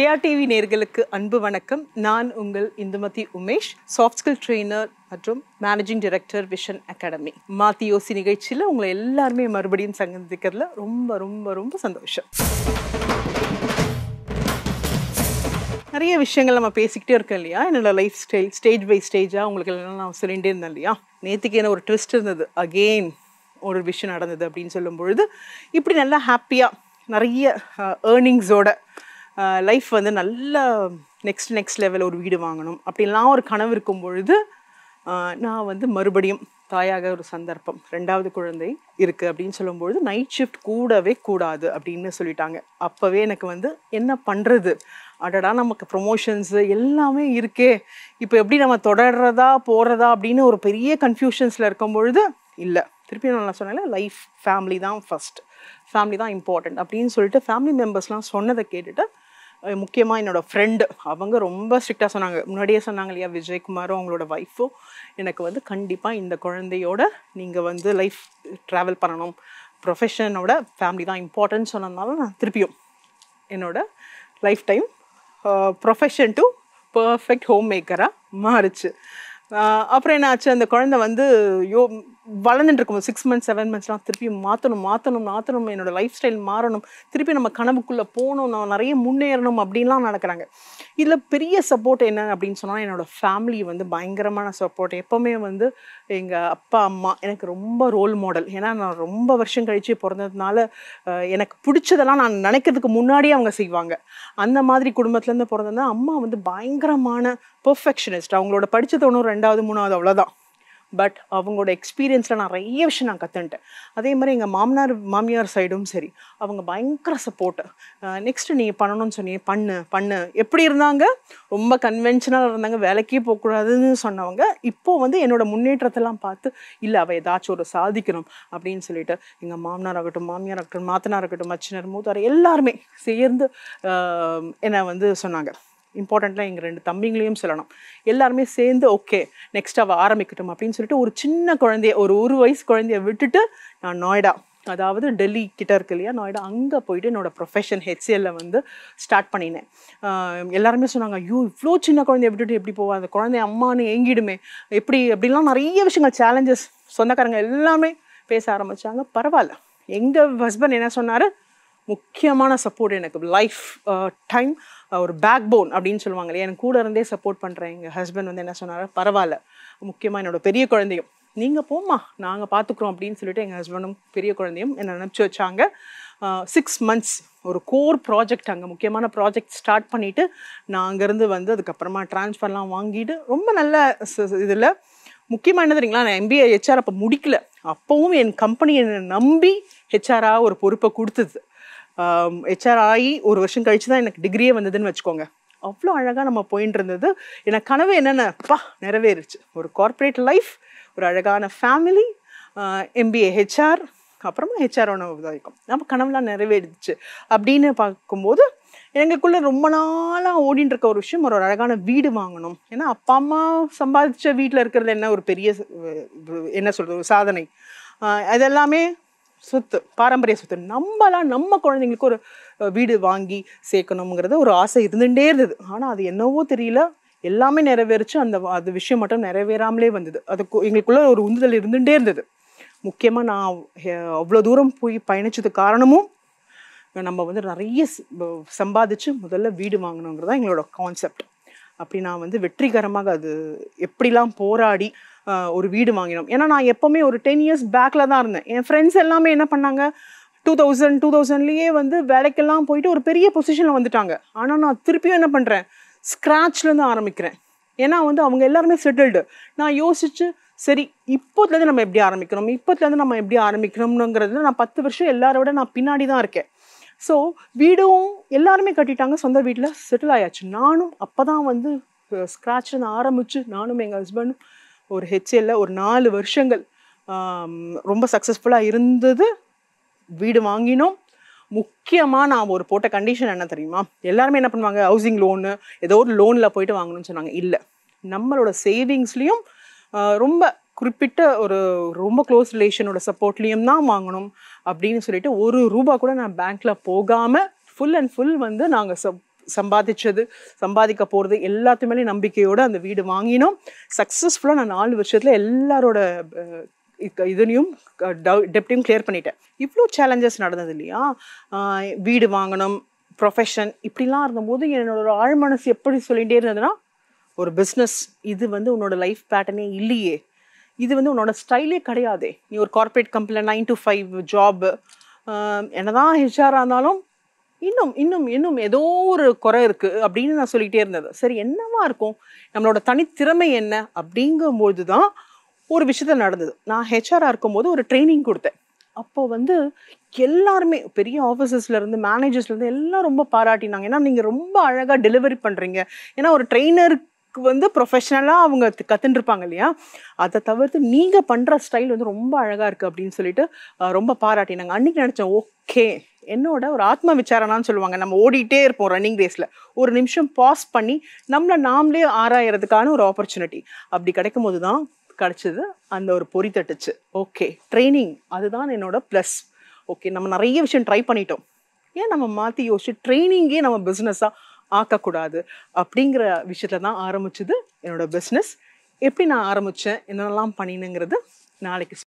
Jaya TV நேர்களுக்கு அன்பு வணக்கம் நான் உங்கள் Indumathi Umesh soft skill trainer மற்றும் managing director vision academy Maathi Yosi நிகழ்ச்சியில் உங்களை எல்லாருமே மறுபடியும் சந்திக்கிறதுல ரொம்ப ரொம்ப ரொம்ப சந்தோஷம் நிறைய விஷயங்கள் நம்ம பேசிக்கிட்டே இருக்கோம் இல்லையா என்னோட லைஃப் ஸ்டைல் ஸ்டேஜ் பை ஸ்டேஜாக உங்களுக்கு எல்லாம் நான் சொல்லிகிட்டே இருந்தேன் இல்லையா நேற்றுக்கு என்ன ஒரு ட்விஸ்ட் இருந்தது அகெயின் ஒரு விஷயம் நடந்தது அப்படின்னு சொல்லும் பொழுது இப்படி நல்லா ஹாப்பியாக நிறைய ஏர்னிங்ஸோட லைஃப் வந்து நல்ல நெக்ஸ்ட் நெக்ஸ்ட் லெவல் ஒரு வீடு வாங்கணும் அப்படிலாம் ஒரு கனவு இருக்கும் பொழுது ஆஹ் நான் வந்து மறுபடியும் தாயாக ஒரு சந்தர்ப்பம் ரெண்டாவது குழந்தை இருக்குது அப்படின்னு சொல்லும்பொழுது நைட் ஷிஃப்ட் கூடவே கூடாது அப்படின்னு சொல்லிட்டாங்க அப்போவே எனக்கு வந்து என்ன பண்ணுறது அடடா நமக்கு ப்ரொமோஷன்ஸு எல்லாமே இருக்கே இப்போ எப்படி நம்ம தொடர்றதா போகிறதா அப்படின்னு ஒரு பெரிய கன்ஃபியூஷன்ஸில் இருக்கும் பொழுது இல்லை திருப்பி நான் சொன்னேன்ல லைஃப் ஃபேமிலி தான் ஃபஸ்ட் ஃபேமிலி தான் இம்பார்ட்டண்ட் அப்படின்னு சொல்லிட்டு ஃபேமிலி மெம்பர்ஸ்லாம் சொன்னதை கேட்டுட்டு முக்கியமாக என்னோடய ஃப்ரெண்டு அவங்க ரொம்ப ஸ்ட்ரிக்டாக சொன்னாங்க முன்னாடியே சொன்னாங்க இல்லையா விஜயகுமாரும் அவங்களோட ஒய்ஃபும் எனக்கு வந்து கண்டிப்பாக இந்த குழந்தையோட நீங்கள் வந்து லைஃப் ட்ராவல் பண்ணணும் ப்ரொஃபஷனோட ஃபேமிலி தான் இம்பார்ட்டன்ட் சொன்னதுனால நான் திருப்பியும் என்னோட life time profession to perfect home மேக்கராக மாறுச்சு ஆஹ் அப்புறம் என்ன ஆச்சு அந்த குழந்தை வந்து யோ வளர்ந்துட்டு இருக்கும் சிக்ஸ் மந்த்ஸ் செவன் மந்த்ஸ்லாம் திருப்பி மாற்றணும் மாற்றணும் மாற்றணும் என்னோட லைஃப் ஸ்டைல் மாறணும் திருப்பி நம்ம கனவுக்குள்ளே போகணும் நான் நிறைய முன்னேறணும் அப்படின்லாம் நடக்கிறாங்க இதில் பெரிய சப்போர்ட் என்ன அப்படின்னு சொன்னால் என்னோடய ஃபேமிலி வந்து பயங்கரமான சப்போர்ட் எப்போவுமே வந்து எங்கள் அப்பா அம்மா எனக்கு ரொம்ப ரோல் மாடல் ஏன்னா நான் ரொம்ப வருஷம் கழித்து பிறந்ததுனால அஹ், எனக்கு பிடிச்சதெல்லாம் நான் நினைக்கிறதுக்கு முன்னாடியே அவங்க செய்வாங்க அந்த மாதிரி குடும்பத்துலேருந்து பிறந்ததுனா அம்மா வந்து பயங்கரமான பெர்ஃபெக்ஷனிஸ்ட் அவங்களோட படித்தது ஒன்றும் ரெண்டாவது மூணாவது அவ்வளோதான் பட் அவங்களோட எக்ஸ்பீரியன்ஸில் நிறைய விஷயம் நான் கற்றுன்ட்டேன் அதே மாதிரி எங்கள் மாமனார் மாமியார் சைடும் சரி அவங்க பயங்கர சப்போர்ட்டு நெக்ஸ்ட்டு நீ பண்ணணும்னு சொன்னீங்க பண்ணு பண்ணு எப்படி இருந்தாங்க ரொம்ப கன்வென்ஷனலாக இருந்தாங்க வேலைக்கே போகக்கூடாதுன்னு சொன்னவங்க இப்போ வந்து என்னோட முன்னேற்றத்தெல்லாம் பார்த்து இல்லை அவள் ஏதாச்சும் ஒரு சாதிக்கணும் அப்படின்னு சொல்லிட்டு எங்கள் மாமனார் ஆகட்டும் மாமியார் ஆகட்டும் மாத்தனார் ஆகட்டும் மச்சினர் மூத்தார் எல்லாருமே சேர்ந்து ஆஹ், என்னை வந்து சொன்னாங்க இம்பார்ட்டண்ட்டாக எங்கள் ரெண்டு தம்பிங்களையும் சொல்லணும் எல்லாருமே சேர்ந்து ஓகே நெக்ஸ்ட் அவள் ஆரம்பிக்கட்டும் அப்படின்னு சொல்லிட்டு ஒரு சின்ன குழந்தைய ஒரு ஒரு வயசு குழந்தைய விட்டுட்டு நான் நொய்டா அதாவது டெல்லி கிட்ட இருக்கு இல்லையா நொய்டா அங்கே போயிட்டு என்னோட ப்ரொஃபஷன் ஹெச்சிஎல்ல வந்து ஸ்டார்ட் பண்ணினேன் ஆஹ் எல்லாருமே சொன்னாங்க ஐயோ இவ்வளோ சின்ன குழந்தைய விட்டுட்டு எப்படி போவா அந்த குழந்தை அம்மான்னு ஏங்கிடுமே எப்படி அப்படிலாம் நிறைய விஷயங்கள் சேலஞ்சஸ் சொந்தக்காரங்க எல்லாமே பேச ஆரம்பிச்சாங்க பரவாயில்ல எங்கள் ஹஸ்பண்ட் என்ன சொன்னார் முக்கியமான சப்போர்ட் எனக்கு லைஃப் டைம் ஒரு பேக் போன் அப்படின்னு சொல்லுவாங்க இல்லையா எனக்கு கூட இருந்தே சப்போர்ட் பண்ணுறேன் எங்கள் ஹஸ்பண்ட் வந்து என்ன சொன்னார் பரவாயில்ல முக்கியமாக என்னோட பெரிய குழந்தையும் நீங்கள் போம்மா நாங்கள் பார்த்துக்குறோம் அப்படின்னு சொல்லிட்டு எங்கள் ஹஸ்பண்டும் பெரிய குழந்தையும் என்னை அனுப்பிச்சி வச்சாங்க சிக்ஸ் மந்த்ஸ் ஒரு கோர் ப்ராஜெக்ட் அங்கே முக்கியமான ப்ராஜெக்ட் ஸ்டார்ட் பண்ணிவிட்டு நான் அங்கேருந்து வந்து அதுக்கப்புறமா ட்ரான்ஸ்ஃபர்லாம் வாங்கிட்டு ரொம்ப நல்ல இதில் முக்கியமாக என்ன தெரியுங்களா நான் எம்பிஏ ஹெச்ஆர் அப்போ முடிக்கல அப்போவும் என் கம்பெனி என்னை நம்பி ஹெச்ஆராக ஒரு பொறுப்பை கொடுத்தது ஹெச்ஆர் ஆகி ஒரு வருஷம் கழிச்சு தான் எனக்கு டிகிரியே வந்ததுன்னு வச்சுக்கோங்க அவ்வளோ அழகாக நம்ம போயின்னு இருந்தது எனக்கு கனவு என்னென்ன பா நிறைவேறுச்சு ஒரு கார்ப்பரேட் லைஃப் ஒரு அழகான ஃபேமிலி எம்பிஏ ஹெச்ஆர் அப்புறமா ஹெச்ஆர் ஒன்று வரைக்கும் நம்ம கனவுலாம் நிறைவேறிடுச்சு அப்படின்னு பார்க்கும்போது எங்களுக்குள்ள ரொம்ப நாளாக ஓடிட்டு இருக்க ஒரு விஷயம் ஒரு அழகான வீடு வாங்கணும் ஏன்னா அப்பா அம்மா சம்பாதிச்ச வீட்டில் இருக்கிறது என்ன ஒரு பெரிய அஹ், என்ன சொல்கிறது ஒரு சாதனை ஆஹ், அதெல்லாமே சொத்து பாரம்பரிய சொத்து நம்மளாம் நம்ம குழந்தைங்களுக்கு ஒரு அஹ், வீடு வாங்கி சேர்க்கணுங்கிறது ஒரு ஆசை இருந்துகிட்டே இருந்தது ஆனால் அது என்னவோ தெரியல எல்லாமே நிறைவேறிச்சு அந்த அது விஷயம் மட்டும் நிறைவேறாமலே வந்தது அதுக்கு எங்களுக்குள்ள ஒரு உந்துதல் இருந்துகிட்டே இருந்தது முக்கியமாக நான் அஹ், அவ்வளோ தூரம் போய் பயணிச்சதுக்கு காரணமும் நம்ம வந்து நிறைய ஸ்- ப- சம்பாதிச்சு முதல்ல வீடு வாங்கணுங்கிறது தான் எங்களோட கான்செப்ட் அப்படி நான் வந்து வெற்றிகரமாக அது எப்படிலாம் போராடி ஆஹ், ஒரு வீடு வாங்கினோம் ஏன்னா நான் எப்போவுமே ஒரு டென் இயர்ஸ் பேக்கில் தான் இருந்தேன் என் ஃப்ரெண்ட்ஸ் எல்லாமே என்ன பண்ணாங்க டூ தௌசண்ட் டூ தௌசண்ட்லேயே வந்து வேலைக்கெல்லாம் போயிட்டு ஒரு பெரிய பொசிஷனில் வந்துட்டாங்க ஆனால் நான் திருப்பியும் என்ன பண்ணுறேன் ஸ்க்ராட்ச்லேருந்து ஆரம்பிக்கிறேன் ஏன்னா வந்து அவங்க எல்லாருமே செட்டில்டு நான் யோசிச்சு சரி இப்போத்துலேருந்து நம்ம எப்படி ஆரம்பிக்கணும் இப்போத்துலேருந்து நம்ம எப்படி ஆரம்பிக்கணும்ங்கிறதுல நான் பத்து வருஷம் எல்லாரோட நான் பின்னாடி தான் இருக்கேன் ஸோ வீடும் எல்லாருமே கட்டிட்டாங்க சொந்த வீட்டில் செட்டில் ஆயாச்சு நானும் அப்போ தான் வந்து ஸ்க்ராட்ச்லேருந்து ஆரம்பித்து நானும் எங்கள் ஹஸ்பண்டும் ஒரு ஹெச்எல்ல ஒரு நாலு வருஷங்கள் ஆம், ரொம்ப சக்ஸஸ்ஃபுல்லாக இருந்தது வீடு வாங்கினோம் முக்கியமாக நான் ஒரு போட்ட கண்டிஷன் என்ன தெரியுமா எல்லாருமே என்ன பண்ணுவாங்க ஹவுசிங் லோனு ஏதோ ஒரு லோனில் போயிட்டு வாங்கணும்னு சொன்னாங்க இல்லை நம்மளோட சேவிங்ஸ்லேயும் ரொம்ப குறிப்பிட்ட ஒரு ரொம்ப க்ளோஸ் ரிலேஷனோட சப்போர்ட்லேயும் தான் வாங்கணும் அப்படின்னு சொல்லிட்டு ஒரு ரூபா கூட நான் பேங்க்கில் போகாமல் ஃபுல் அண்ட் ஃபுல் வந்து நாங்கள் சம்பாதிச்சது சம்பாதிக்க போகிறது எல்லாத்து மேலேயும் நம்பிக்கையோடு அந்த வீடு வாங்கினோம் சக்ஸஸ்ஃபுல்லாக நான் நாலு வருஷத்தில் எல்லாரோட அஹ், இக்க- இதுனையும் டெப்டையும் கிளியர் பண்ணிட்டேன் இவ்வளோ சேலஞ்சஸ் நடந்தது இல்லையா ஆஹ் வீடு வாங்கணும் ப்ரொஃபஷன் இப்படிலாம் இருந்தபோது என்னோட ஆழ்மனசு எப்படி சொல்லிகிட்டே இருந்ததுன்னா ஒரு பிஸ்னஸ் இது வந்து உன்னோட லைஃப் பேட்டர்னே இல்லையே இது வந்து உன்னோட ஸ்டைலே கிடையாதே நீ ஒரு கார்ப்பரேட் கம்பெனியில் நைன் டு ஃபைவ் ஜாப் என்னதான் ஹெச்ஆராக இருந்தாலும் இன்னும் இன்னும் இன்னும் ஏதோ ஒரு குறை இருக்கு அப்படின்னு நான் சொல்லிக்கிட்டே இருந்தது சரி என்னவா இருக்கும் நம்மளோட தனித்திறமை என்ன அப்படிங்கும்போது தான் ஒரு விஷயத்த நடந்தது நான் ஹெச்ஆராக இருக்கும்போது ஒரு ட்ரைனிங் கொடுத்தேன் அப்போ வந்து எல்லாருமே பெரிய ஆஃபீஸஸ்ல இருந்து மேனேஜர்ஸ்ல இருந்து எல்லாம் ரொம்ப பாராட்டினாங்க ஏன்னா நீங்க ரொம்ப அழகா டெலிவரி பண்றீங்க ஏன்னா ஒரு ட்ரெயினருக்கு வந்து ப்ரொஃபஷனலாக அவங்க த- கத்துன்னு இருப்பாங்க இல்லையா அதை தவிர்த்து நீங்க பண்ற ஸ்டைல் வந்து ரொம்ப அழகா இருக்கு அப்படின்னு சொல்லிட்டு அஹ், ரொம்ப பாராட்டினாங்க அன்னைக்கு நினைச்சேன் ஓகே என்னோட ஒரு ஆத்ம விசாரणाன்னு சொல்லுவாங்க நம்ம ஓடிட்டே இருப்போம் ரன்னிங் ரேஸ்ல ஒரு நிமிஷம் பாஸ் பண்ணி நம்மளை நாமளே ஆராயறதுக்கான ஒரு ஆப்பர்ச்சுனிட்டி அப்படி கிடைக்கும் போது தான் கிடைச்சது அந்த ஒரு பொறி தட்டுச்சு ஓகே ட்ரைனிங் அதுதான் என்னோட ப்ளஸ் ஓகே நம்ம நிறைய விஷயம் ட்ரை பண்ணிட்டோம் ஏன் நம்ம மாற்றி யோசிச்சு ட்ரைனிங்கே நம்ம பிஸ்னஸாக ஆக்கக்கூடாது அப்படிங்கிற விஷயத்துல தான் ஆரம்பிச்சது என்னோட பிஸ்னஸ் எப்படி நான் ஆரம்பித்தேன் என்னென்னலாம் பண்ணினுங்கிறது நாளைக்கு